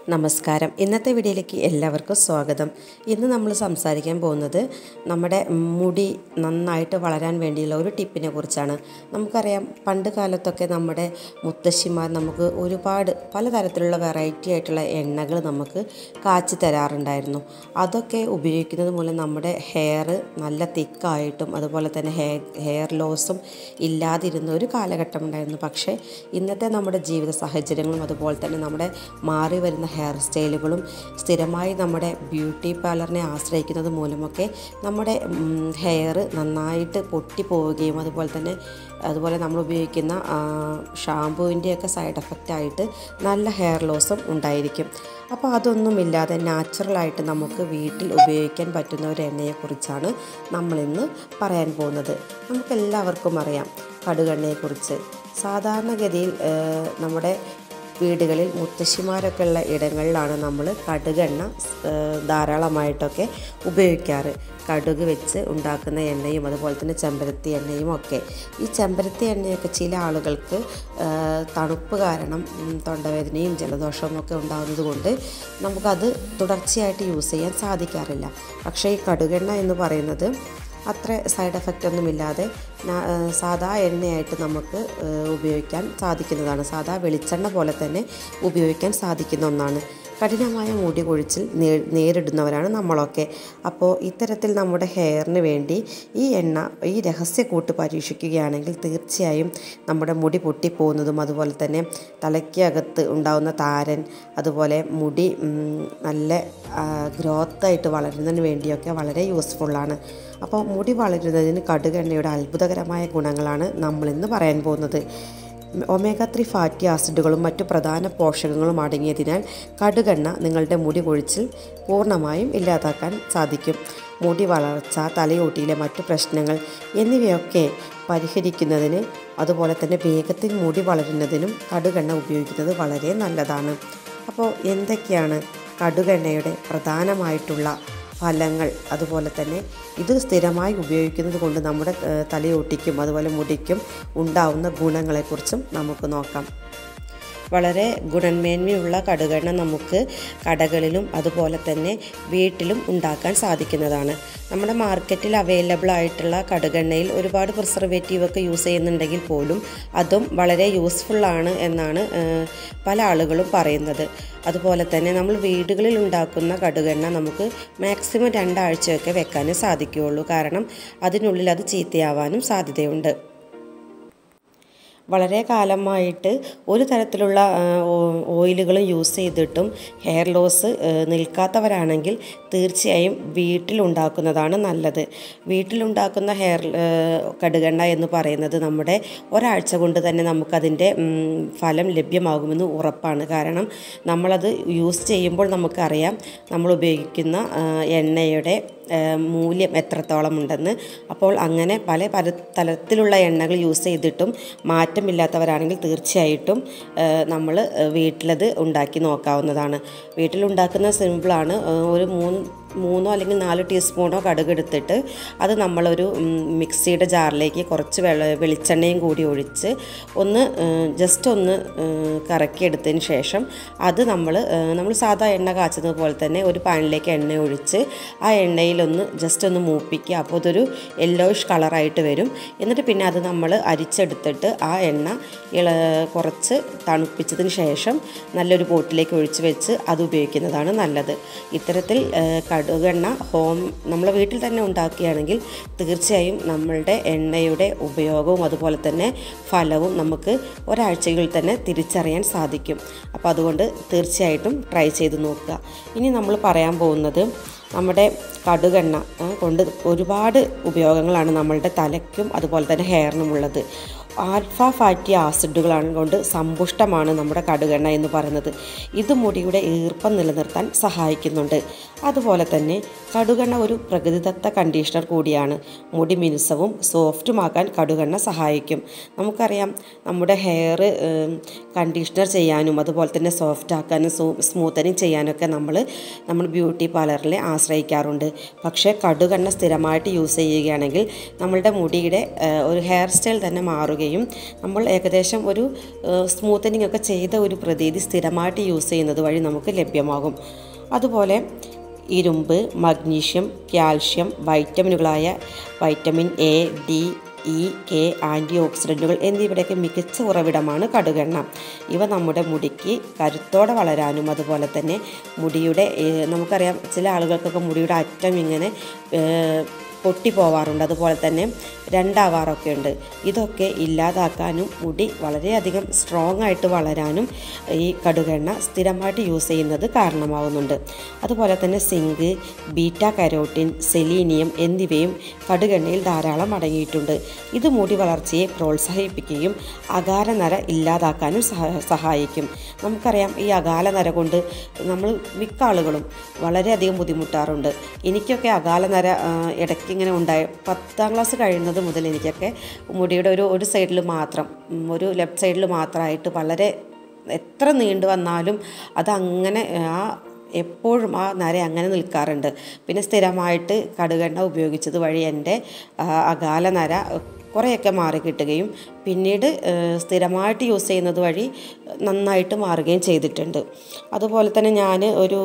നമസ്കാരം ഇന്നത്തെ വീഡിയോയിലേക്ക് എല്ലാവർക്കും സ്വാഗതം ഇന്ന് നമ്മൾ സംസാരിക്കാൻ പോകുന്നത് നമ്മുടെ മുടി നന്നായിട്ട് വളരാൻ വേണ്ടിയുള്ള ഒരു ടിപ്പിനെ കുറിച്ചാണ് നമുക്കറിയാം പണ്ട് കാലത്തൊക്കെ നമ്മുടെ മുത്തശ്ശിമാർ നമുക്ക് ഒരുപാട് പലതരത്തിലുള്ള വെറൈറ്റി ആയിട്ടുള്ള എണ്ണകൾ നമുക്ക് കാച്ചി തരാറുണ്ടായിരുന്നു അതൊക്കെ ഉപയോഗിക്കുന്നത് മൂലം നമ്മുടെ ഹെയർ നല്ല തിക്കായിട്ടും അതുപോലെ തന്നെ ഹെയർ ഹെയർ ലോസും ഇല്ലാതിരുന്ന ഒരു കാലഘട്ടം ഉണ്ടായിരുന്നു പക്ഷേ ഇന്നത്തെ നമ്മുടെ ജീവിത സാഹചര്യങ്ങളും അതുപോലെ തന്നെ നമ്മുടെ മാറി വരുന്ന ഹെയർ സ്റ്റൈലുകളും സ്ഥിരമായി നമ്മുടെ ബ്യൂട്ടി പാർലറിനെ ആശ്രയിക്കുന്നത് മൂലമൊക്കെ നമ്മുടെ ഹെയർ നന്നായിട്ട് പൊട്ടിപ്പോവുകയും അതുപോലെ തന്നെ അതുപോലെ നമ്മൾ ഉപയോഗിക്കുന്ന ഷാമ്പുവിൻ്റെയൊക്കെ സൈഡ് എഫക്റ്റ് ആയിട്ട് നല്ല ഹെയർ ലോസും ഉണ്ടായിരിക്കും അപ്പോൾ അതൊന്നുമില്ലാതെ നാച്ചുറലായിട്ട് നമുക്ക് വീട്ടിൽ ഉപയോഗിക്കാൻ പറ്റുന്ന ഒരു എണ്ണയെക്കുറിച്ചാണ് നമ്മളിന്ന് പറയാൻ പോകുന്നത് നമുക്കെല്ലാവർക്കും അറിയാം കടുകെണ്ണയെക്കുറിച്ച് സാധാരണഗതിയിൽ നമ്മുടെ വീടുകളിൽ മുത്തശ്ശിമാരൊക്കെ ഉള്ള ഇടങ്ങളിലാണ് നമ്മൾ കടുകെണ്ണ ധാരാളമായിട്ടൊക്കെ ഉപയോഗിക്കാറ് കടുക് വെച്ച് ഉണ്ടാക്കുന്ന എണ്ണയും അതുപോലെ തന്നെ ചെമ്പരത്തി എണ്ണയും ഒക്കെ ഈ ചെമ്പരത്തി എണ്ണയൊക്കെ ചില ആളുകൾക്ക് തണുപ്പ് കാരണം തൊണ്ടവേദനയും ജലദോഷവും ഒക്കെ ഉണ്ടാകുന്നത് കൊണ്ട് നമുക്കത് തുടർച്ചയായിട്ട് യൂസ് ചെയ്യാൻ സാധിക്കാറില്ല പക്ഷേ ഈ കടുകെണ്ണ എന്ന് പറയുന്നത് അത്ര സൈഡ് എഫക്റ്റ് ഒന്നുമില്ലാതെ സാധാ എണ്ണയായിട്ട് നമുക്ക് ഉപയോഗിക്കാൻ സാധിക്കുന്നതാണ് സാധാ വെളിച്ചെണ്ണ പോലെ തന്നെ ഉപയോഗിക്കാൻ സാധിക്കുന്ന ഒന്നാണ് കഠിനമായ മുടി കൊഴിച്ചിൽ നേരിടുന്നവരാണ് നമ്മളൊക്കെ അപ്പോൾ ഇത്തരത്തിൽ നമ്മുടെ ഹെയറിന് വേണ്ടി ഈ എണ്ണ ഈ രഹസ്യക്കൂട്ട് പരീക്ഷിക്കുകയാണെങ്കിൽ തീർച്ചയായും നമ്മുടെ മുടി പൊട്ടിപ്പോകുന്നതും അതുപോലെ തന്നെ തലയ്ക്കകത്ത് ഉണ്ടാകുന്ന താരൻ അതുപോലെ മുടി നല്ല ഗ്രോത്തായിട്ട് വളരുന്നതിന് വേണ്ടിയൊക്കെ വളരെ യൂസ്ഫുള്ളാണ് അപ്പോൾ മുടി വളരുന്നതിന് കടുകെണ്ണയുടെ അത്ഭുതകരമായ ഗുണങ്ങളാണ് നമ്മളിന്ന് പറയാൻ പോകുന്നത് ഒമേഗ ത്രീ ഫാറ്റി ആസിഡുകളും മറ്റു പ്രധാന പോഷകങ്ങളും അടങ്ങിയതിനാൽ കടുകെണ്ണ നിങ്ങളുടെ മുടി കൊഴിച്ചിൽ പൂർണ്ണമായും ഇല്ലാതാക്കാൻ സാധിക്കും മുടി വളർച്ച തലയോട്ടിയിലെ മറ്റു പ്രശ്നങ്ങൾ എന്നിവയൊക്കെ പരിഹരിക്കുന്നതിന് അതുപോലെ തന്നെ വേഗത്തിൽ മുടി വളരുന്നതിനും കടുകെണ്ണ ഉപയോഗിക്കുന്നത് വളരെ നല്ലതാണ് അപ്പോൾ എന്തൊക്കെയാണ് കടുകെണ്ണയുടെ പ്രധാനമായിട്ടുള്ള ഫലങ്ങൾ അതുപോലെ തന്നെ ഇത് സ്ഥിരമായി ഉപയോഗിക്കുന്നത് കൊണ്ട് നമ്മുടെ തലയോട്ടിക്കും അതുപോലെ മുടിക്കും ഉണ്ടാവുന്ന ഗുണങ്ങളെക്കുറിച്ചും നമുക്ക് നോക്കാം വളരെ ഗുണമേന്മയുള്ള കടുകെണ്ണ നമുക്ക് കടകളിലും അതുപോലെ തന്നെ വീട്ടിലും ഉണ്ടാക്കാൻ സാധിക്കുന്നതാണ് നമ്മുടെ മാർക്കറ്റിൽ അവൈലബിൾ ആയിട്ടുള്ള കടുകെണ്ണയിൽ ഒരുപാട് പ്രിസർവേറ്റീവ് ഒക്കെ യൂസ് ചെയ്യുന്നുണ്ടെങ്കിൽ പോലും അതും വളരെ യൂസ്ഫുള്ളാണ് എന്നാണ് പല ആളുകളും പറയുന്നത് അതുപോലെ തന്നെ നമ്മൾ വീടുകളിൽ ഉണ്ടാക്കുന്ന കടുകെണ്ണ നമുക്ക് മാക്സിമം രണ്ടാഴ്ചയൊക്കെ വെക്കാനേ സാധിക്കുകയുള്ളൂ കാരണം അതിനുള്ളിൽ അത് ചീത്തയാവാനും സാധ്യതയുണ്ട് വളരെ കാലമായിട്ട് ഒരു തരത്തിലുള്ള ഓയിലുകളും യൂസ് ചെയ്തിട്ടും ഹെയർ ലോസ് നിൽക്കാത്തവരാണെങ്കിൽ തീർച്ചയായും വീട്ടിലുണ്ടാക്കുന്നതാണ് നല്ലത് വീട്ടിലുണ്ടാക്കുന്ന ഹെയർ കടുകെണ്ണ എന്ന് പറയുന്നത് നമ്മുടെ ഒരാഴ്ച കൊണ്ട് തന്നെ നമുക്കതിൻ്റെ ഫലം ലഭ്യമാകുമെന്ന് ഉറപ്പാണ് കാരണം നമ്മളത് യൂസ് ചെയ്യുമ്പോൾ നമുക്കറിയാം നമ്മൾ ഉപയോഗിക്കുന്ന എണ്ണയുടെ മൂല്യം എത്രത്തോളം ഉണ്ടെന്ന് അപ്പോൾ അങ്ങനെ പല പല തലത്തിലുള്ള എണ്ണകൾ യൂസ് ചെയ്തിട്ടും മാറ്റമില്ലാത്തവരാണെങ്കിൽ തീർച്ചയായിട്ടും നമ്മൾ വീട്ടിലത് ഉണ്ടാക്കി നോക്കാവുന്നതാണ് വീട്ടിലുണ്ടാക്കുന്ന സിമ്പിളാണ് ഒരു മൂന്ന് മൂന്നോ അല്ലെങ്കിൽ നാല് ടീസ്പൂണോ കടുക് എടുത്തിട്ട് അത് നമ്മളൊരു മിക്സിയുടെ ജാറിലേക്ക് കുറച്ച് വെള്ള വെളിച്ചെണ്ണയും കൂടി ഒഴിച്ച് ഒന്ന് ജസ്റ്റ് ഒന്ന് കറക്കിയെടുത്തതിന് ശേഷം അത് നമ്മൾ നമ്മൾ സാധാ എണ്ണ കാച്ചുന്നത് പോലെ തന്നെ ഒരു പാനിലേക്ക് എണ്ണ ഒഴിച്ച് ആ എണ്ണയിലൊന്ന് ജസ്റ്റ് ഒന്ന് മൂപ്പിക്കുക അപ്പോൾ അതൊരു യെല്ലോയിഷ് കളറായിട്ട് വരും എന്നിട്ട് പിന്നെ അത് നമ്മൾ അരിച്ചെടുത്തിട്ട് ആ എണ്ണ ഇള കുറച്ച് തണുപ്പിച്ചതിന് ശേഷം നല്ലൊരു പോട്ടിലേക്ക് ഒഴിച്ച് വെച്ച് അത് ഉപയോഗിക്കുന്നതാണ് നല്ലത് ഇത്തരത്തിൽ കടുകെണ്ണ ഹോം നമ്മളെ വീട്ടിൽ തന്നെ ഉണ്ടാക്കുകയാണെങ്കിൽ തീർച്ചയായും നമ്മളുടെ എണ്ണയുടെ ഉപയോഗവും അതുപോലെ തന്നെ ഫലവും നമുക്ക് ഒരാഴ്ചയിൽ തന്നെ തിരിച്ചറിയാൻ സാധിക്കും അപ്പോൾ അതുകൊണ്ട് തീർച്ചയായിട്ടും ട്രൈ ചെയ്ത് നോക്കുക ഇനി നമ്മൾ പറയാൻ പോകുന്നത് നമ്മുടെ കടുകെണ്ണ കൊണ്ട് ഒരുപാട് ഉപയോഗങ്ങളാണ് നമ്മളുടെ തലയ്ക്കും അതുപോലെ തന്നെ ഹെയറിനും ഉള്ളത് ആൽഫ ഫാറ്റി ആസിഡുകളാണ് കൊണ്ട് സമ്പുഷ്ടമാണ് നമ്മുടെ കടുകെണ്ണ എന്ന് പറയുന്നത് ഇത് മുടിയുടെ ഈർപ്പം നിലനിർത്താൻ സഹായിക്കുന്നുണ്ട് അതുപോലെ തന്നെ കടുകെണ്ണ ഒരു പ്രകൃതിദത്ത കണ്ടീഷണർ കൂടിയാണ് മുടി മിനുസവും സോഫ്റ്റുമാക്കാൻ കടുകെണ്ണ സഹായിക്കും നമുക്കറിയാം നമ്മുടെ ഹെയർ കണ്ടീഷണർ ചെയ്യാനും അതുപോലെ തന്നെ സോഫ്റ്റ് ആക്കാനും സ്മൂത്തനിങ് ചെയ്യാനൊക്കെ നമ്മൾ നമ്മൾ ബ്യൂട്ടി പാർലറിൽ ആശ്രയിക്കാറുണ്ട് പക്ഷേ കടുകെണ്ണ സ്ഥിരമായിട്ട് യൂസ് ചെയ്യുകയാണെങ്കിൽ നമ്മളുടെ മുടിയുടെ ഒരു ഹെയർ സ്റ്റൈൽ തന്നെ മാറുകയും മാറുകയും നമ്മൾ ഏകദേശം ഒരു സ്മൂത്തനിങ് ഒക്കെ ചെയ്ത ഒരു പ്രതീതി സ്ഥിരമായിട്ട് യൂസ് ചെയ്യുന്നത് വഴി നമുക്ക് ലഭ്യമാകും അതുപോലെ ഇരുമ്പ് മഗ്നീഷ്യം കാൽഷ്യം വൈറ്റമിനുകളായ vitamin A D E K anti ഓക്സിഡൻറ്റുകൾ എന്നിവയുടെയൊക്കെ മികച്ച ഉറവിടമാണ് കടുകെണ്ണ ഇവ നമ്മുടെ മുടിക്ക് കരുത്തോടെ വളരാനും അതുപോലെ തന്നെ മുടിയുടെ ഏഹ്, നമുക്കറിയാം ചില ആളുകൾക്കൊക്കെ മുടിയുടെ അറ്റം ഇങ്ങനെ ഏഹ്, പൊട്ടിപ്പോവാറുണ്ട് അതുപോലെ തന്നെ രണ്ടാവാറൊക്കെ ഉണ്ട് ഇതൊക്കെ ഇല്ലാതാക്കാനും മുടി വളരെയധികം സ്ട്രോങ് ആയിട്ട് വളരാനും ഈ കടുകെണ്ണ സ്ഥിരമായിട്ട് യൂസ് ചെയ്യുന്നത് കാരണമാവുന്നുണ്ട് അതുപോലെ തന്നെ സിങ്ക് ബീറ്റ കരോട്ടിൻ സെലീനിയം എന്നിവയും കടുകെണ്ണയിൽ ധാരാളം അടങ്ങിയിട്ടുണ്ട് ഇത് മുടി വളർച്ചയെ പ്രോത്സാഹിപ്പിക്കുകയും അകാലനര ഇല്ലാതാക്കാനും സഹ- സഹായിക്കും നമുക്കറിയാം ഈ അകാലനര കൊണ്ട് നമ്മൾ മിക്ക ആളുകളും വളരെയധികം ബുദ്ധിമുട്ടാറുണ്ട് എനിക്കൊക്കെ അകാലനര ആ, ഇടയ്ക്ക് ഇങ്ങനെ ഉണ്ടായി പത്താം ക്ലാസ് കഴിയുന്നത് മുതൽ എനിക്കൊക്കെ മുടിയുടെ ഒരു ഒരു സൈഡിൽ മാത്രം ഉം, ഒരു ലെഫ്റ്റ് സൈഡിൽ മാത്രമായിട്ട് വളരെ എത്ര നീണ്ടു വന്നാലും അതങ്ങനെ ആ എപ്പോഴും ആ നര അങ്ങനെ നിൽക്കാറുണ്ട് പിന്നെ സ്ഥിരമായിട്ട് കടുകെണ്ണ ഉപയോഗിച്ചത് വഴി എൻ്റെ ആ, അകാല നര കുറേയൊക്കെ മാറി കിട്ടുകയും പിന്നീട് ഏഹ്, സ്ഥിരമായിട്ട് യൂസ് ചെയ്യുന്നത് വഴി നന്നായിട്ട് മാറുകയും ചെയ്തിട്ടുണ്ട് അതുപോലെ തന്നെ ഞാൻ ഒരു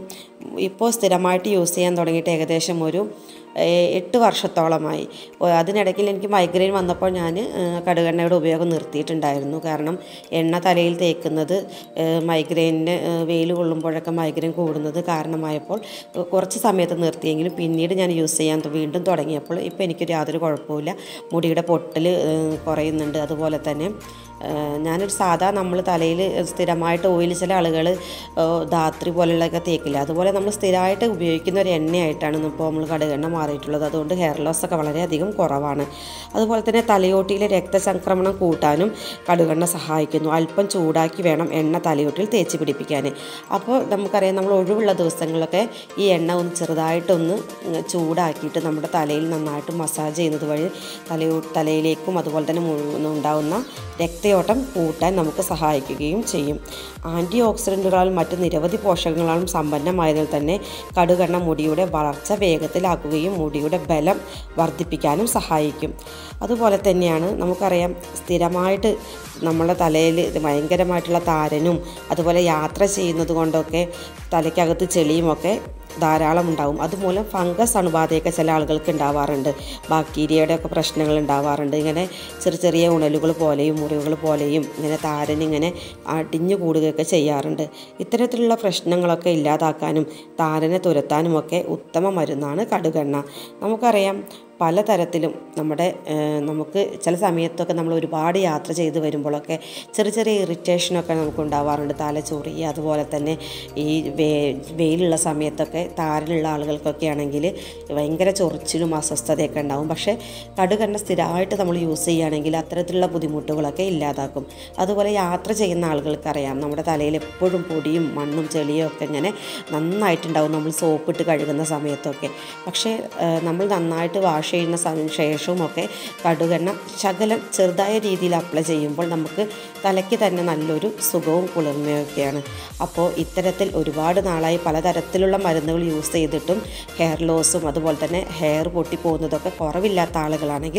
ഇപ്പോൾ സ്ഥിരമായിട്ട് യൂസ് ചെയ്യാൻ തുടങ്ങിയിട്ട് ഏകദേശം ഒരു ഏഹ്, എട്ട് വർഷത്തോളമായി ഓ, അതിനിടയ്ക്കിൽ എനിക്ക് മൈഗ്രെയിൻ വന്നപ്പോൾ ഞാൻ കടുകെണ്ണയുടെ ഉപയോഗം നിർത്തിയിട്ടുണ്ടായിരുന്നു കാരണം എണ്ണ തലയിൽ തേക്കുന്നത് ഏഹ്, മൈഗ്രെയിനിന് വെയിൽ കൊള്ളുമ്പോഴൊക്കെ മൈഗ്രെയിൻ കൂടുന്നത് കാരണമായപ്പോൾ ഏഹ്, കുറച്ച് സമയത്ത് നിർത്തിയെങ്കിലും പിന്നീട് ഞാൻ യൂസ് ചെയ്യാൻ തു- വീണ്ടും തുടങ്ങിയപ്പോൾ ഇപ്പോൾ എനിക്കൊരു യാതൊരു കുഴപ്പമില്ല മുടിയുടെ പൊട്ടൽ കുറയുന്നുണ്ട് അതുപോലെ തന്നെ ഏഹ്, ഞാനൊരു സാധാ നമ്മൾ തലയിൽ സ്ഥിരമായിട്ട് ഓയിൽ ചില ആളുകൾ ധാത്രി പോലെയുള്ളതൊക്കെ തേക്കില്ല അതുപോലെ നമ്മൾ സ്ഥിരമായിട്ട് ഉപയോഗിക്കുന്ന ഒരു എണ്ണയായിട്ടാണ് ഇപ്പോൾ നമ്മൾ കടുകെണ്ണ മാറിയിട്ടുള്ളത് അതുകൊണ്ട് ഹെയർ ലോസ് ഒക്കെ വളരെയധികം കുറവാണ് അതുപോലെ തന്നെ തലയോട്ടിയിലെ രക്തചംക്രമണം കൂട്ടാനും കടുകെണ്ണ സഹായിക്കുന്നു അല്പം ചൂടാക്കി വേണം എണ്ണ തലയോട്ടിൽ തേച്ച് പിടിപ്പിക്കാൻ അപ്പോൾ നമുക്കറിയാം നമ്മൾ ഒഴിവുള്ള ദിവസങ്ങളിലൊക്കെ ഈ എണ്ണ ഒന്ന് ചെറുതായിട്ടൊന്ന് ഇങ്ങ് ചൂടാക്കിയിട്ട് നമ്മുടെ തലയിൽ നന്നായിട്ട് മസാജ് ചെയ്യുന്നത് വഴി തലയോ തലയിലേക്കും അതുപോലെ തന്നെ മുഴുവൻ ഉണ്ടാകുന്ന രക്തയോട്ടം കൂട്ടാൻ നമുക്ക് സഹായിക്കുകയും ചെയ്യും ആൻറ്റി ഓക്സിഡൻറ്റുകളാലും മറ്റ് നിരവധി പോഷകങ്ങളാലും സമ്പന്നമായതിൽ തന്നെ കടുകെണ്ണ മുടിയുടെ വളർച്ച വേഗത്തിലാക്കുകയും മുടിയുടെ ബലം വർദ്ധിപ്പിക്കാനും സഹായിക്കും അതുപോലെ തന്നെയാണ് നമുക്കറിയാം സ്ഥിരമായിട്ട് നമ്മുടെ തലയിൽ ഭയങ്കരമായിട്ടുള്ള താരനും അതുപോലെ യാത്ര ചെയ്യുന്നത് കൊണ്ടൊക്കെ തലയ്ക്കകത്ത് ചെളിയുമൊക്കെ ധാരാളം ഉണ്ടാവും അതുമൂലം ഫംഗസ് അണുബാധയൊക്കെ ചില ആളുകൾക്ക് ഉണ്ടാവാറുണ്ട് ബാക്ടീരിയയുടെ ഒക്കെ പ്രശ്നങ്ങൾ ഉണ്ടാവാറുണ്ട് ഇങ്ങനെ ചെറിയ ചെറിയ ഉണലുകൾ പോലെയും മുറിവുകൾ പോലെയും ഇങ്ങനെ താരൻ ഇങ്ങനെ അടിഞ്ഞു കൂടുകയൊക്കെ ചെയ്യാറുണ്ട് ഇത്തരത്തിലുള്ള പ്രശ്നങ്ങളൊക്കെ ഇല്ലാതാക്കാനും താരനെ തുരത്താനുമൊക്കെ ഉത്തമ മരുന്നാണ് കടുകെണ്ണ നമുക്കറിയാം പലതരത്തിലും നമ്മുടെ ഏഹ്, നമുക്ക് ചില സമയത്തൊക്കെ നമ്മൾ ഒരുപാട് യാത്ര ചെയ്ത് വരുമ്പോഴൊക്കെ ചെറിയ ചെറിയ ഇറിറ്റേഷനൊക്കെ നമുക്ക് ഉണ്ടാവാറുണ്ട് തലചൊറി അതുപോലെ തന്നെ ഈ വേ വെയിലുള്ള സമയത്തൊക്കെ താരനുള്ള ആളുകൾക്കൊക്കെ ആണെങ്കിൽ ഭയങ്കര ചൊറിച്ചിലും അസ്വസ്ഥതയൊക്കെ ഉണ്ടാവും പക്ഷേ കടുകെണ്ണ സ്ഥിരമായിട്ട് നമ്മൾ യൂസ് ചെയ്യുകയാണെങ്കിൽ അത്തരത്തിലുള്ള ബുദ്ധിമുട്ടുകളൊക്കെ ഇല്ലാതാക്കും അതുപോലെ യാത്ര ചെയ്യുന്ന ആളുകൾക്കറിയാം നമ്മുടെ തലയിൽ എപ്പോഴും പൊടിയും മണ്ണും ചെളിയും ഒക്കെ ഇങ്ങനെ നന്നായിട്ടുണ്ടാവും നമ്മൾ സോപ്പിട്ട് കഴുകുന്ന സമയത്തൊക്കെ പക്ഷേ ഏഹ്, നമ്മൾ നന്നായിട്ട് വാഷ് ചെയ്യുന്ന സമയം ശേഷവും ഒക്കെ കടുകെണ്ണ ശകലം ചെറുതായ രീതിയിൽ അപ്ലൈ ചെയ്യുമ്പോൾ നമുക്ക് തലയ്ക്ക് തന്നെ നല്ലൊരു സുഖവും കുളിർമയൊക്കെയാണ് അപ്പോൾ ഇത്തരത്തിൽ ഒരുപാട് നാളായി പലതരത്തിലുള്ള മരുന്നുകൾ യൂസ് ചെയ്തിട്ടും ഹെയർ ലോസും അതുപോലെ തന്നെ ഹെയർ പൊട്ടിപ്പോകുന്നതൊക്കെ കുറവില്ലാത്ത ആളുകളാണെങ്കിൽ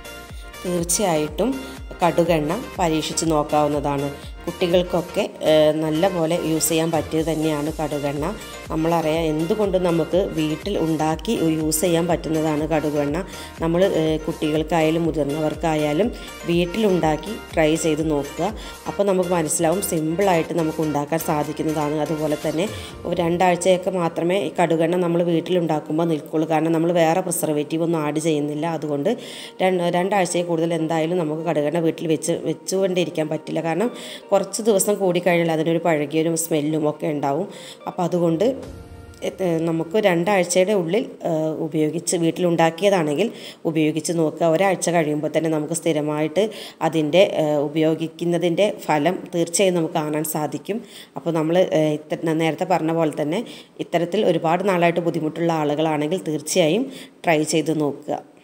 തീർച്ചയായിട്ടും കടുകെണ്ണ പരീക്ഷിച്ച് നോക്കാവുന്നതാണ് കുട്ടികൾക്കൊക്കെ ഏഹ്, നല്ല പോലെ യൂസ് ചെയ്യാൻ പറ്റിയത് തന്നെയാണ് കടുകെണ്ണ നമ്മളറിയാം എന്തുകൊണ്ടും നമുക്ക് വീട്ടിൽ ഉണ്ടാക്കി യൂസ് ചെയ്യാൻ പറ്റുന്നതാണ് കടുകെണ്ണ നമ്മൾ ഏഹ്, കുട്ടികൾക്കായാലും മുതിർന്നവർക്കായാലും വീട്ടിലുണ്ടാക്കി ട്രൈ ചെയ്ത് നോക്കുക അപ്പോൾ നമുക്ക് മനസ്സിലാവും സിമ്പിളായിട്ട് നമുക്ക് ഉണ്ടാക്കാൻ സാധിക്കുന്നതാണ് അതുപോലെ തന്നെ ഒരു രണ്ടാഴ്ചയൊക്കെ മാത്രമേ ഈ കടുകെണ്ണ നമ്മൾ വീട്ടിലുണ്ടാക്കുമ്പോൾ നിൽക്കുള്ളൂ കാരണം നമ്മൾ വേറെ പ്രിസർവേറ്റീവ് ഒന്നും ആഡ് ചെയ്യുന്നില്ല അതുകൊണ്ട് രണ്ട് രണ്ടാഴ്ചയിൽ കൂടുതൽ എന്തായാലും നമുക്ക് കടുകെണ്ണ വീട്ടിൽ വെച്ച് വെച്ചുകൊണ്ടിരിക്കാൻ പറ്റില്ല കാരണം കുറച്ച് ദിവസം കൂടിക്കഴിഞ്ഞാൽ അതിനൊരു പഴകിയൊരു സ്മെല്ലും ഒക്കെ ഉണ്ടാവും അപ്പോൾ അതുകൊണ്ട് ഇത് നമുക്ക് രണ്ടാഴ്ചയുടെ ഉള്ളിൽ ആ, ഉപയോഗിച്ച് വീട്ടിലുണ്ടാക്കിയതാണെങ്കിൽ ഉപയോഗിച്ച് നോക്കുക ഒരാഴ്ച കഴിയുമ്പോൾ തന്നെ നമുക്ക് സ്ഥിരമായിട്ട് അതിൻ്റെ ആ, ഉപയോഗിക്കുന്നതിൻ്റെ ഫലം തീർച്ചയായും നമുക്ക് കാണാൻ സാധിക്കും അപ്പോൾ നമ്മൾ ആ, ഇത്ത നേരത്തെ പറഞ്ഞ പോലെ തന്നെ ഇത്തരത്തിൽ ഒരുപാട് നാളായിട്ട് ബുദ്ധിമുട്ടുള്ള ആളുകളാണെങ്കിൽ തീർച്ചയായും ട്രൈ ചെയ്ത് നോക്കുക